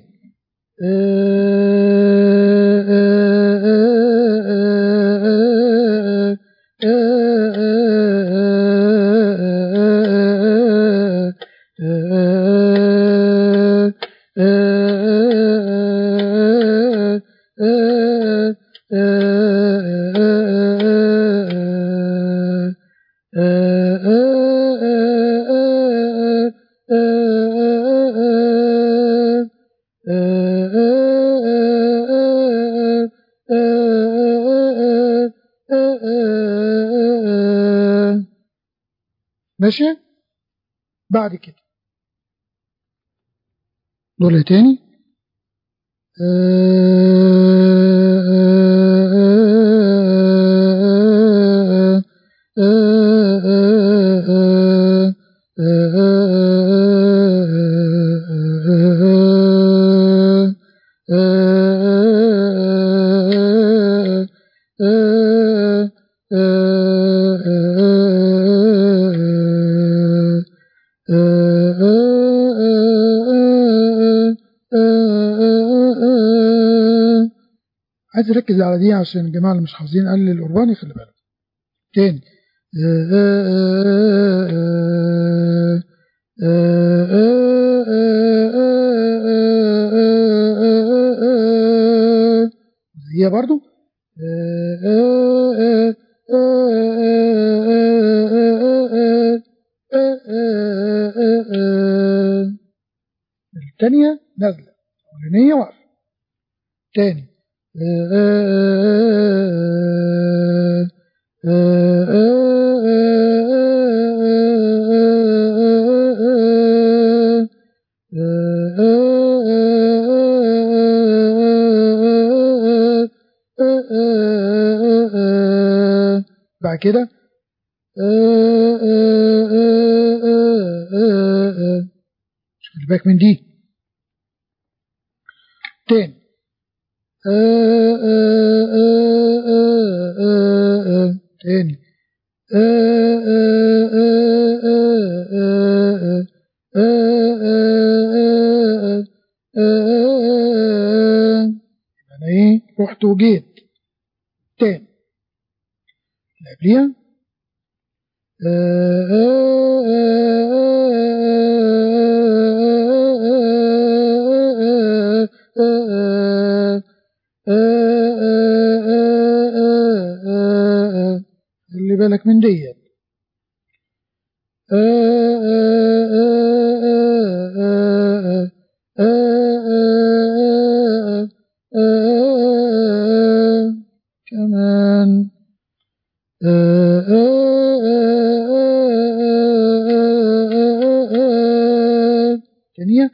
ماشي بعد كده دول تاني عايز اركز على دي عشان الجماعه اللي مش حافظين قال القرباني خلي بالك تاني هي برضو الثانية نازلة الأولانية واقفة تاني بعد كده خلي بالك من دي تاني تاني انا ايه رحت وجيت تاني اللي قبليها خلي بالك من ديت كمان ثانية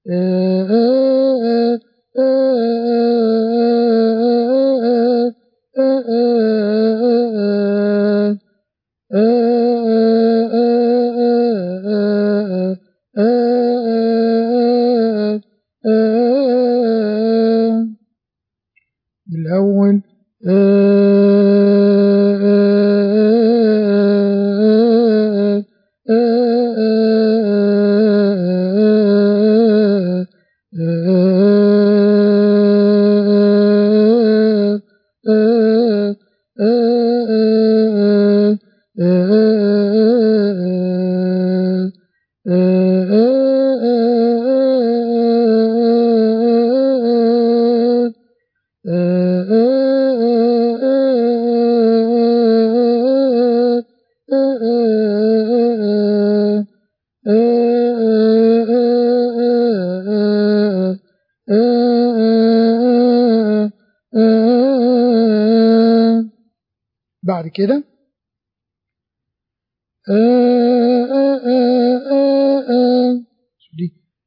الأول بعد كده دي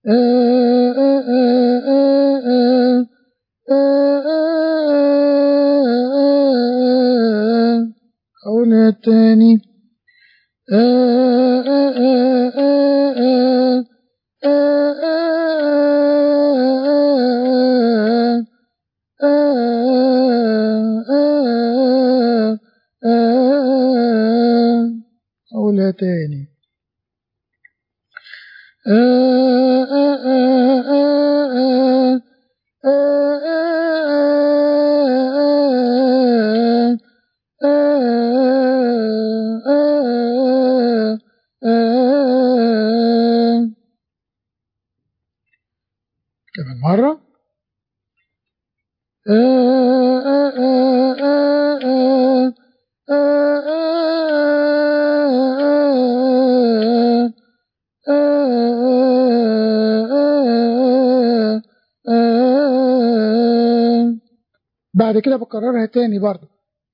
حول تاني حول تاني كمان مرة بعد كده بكررها تاني برضو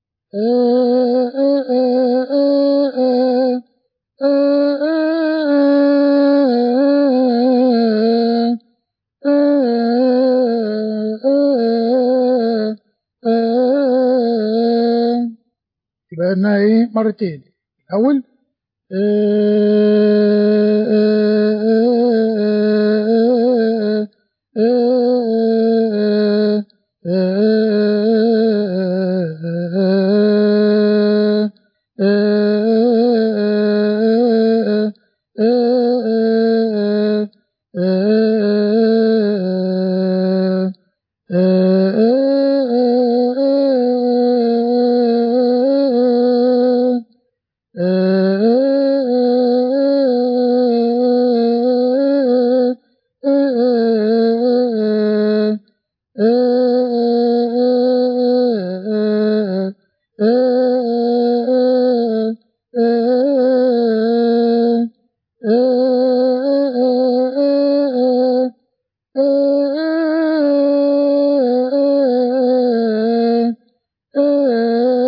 يبقى انها ايه مرتين الاول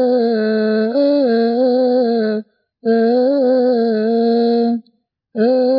Uh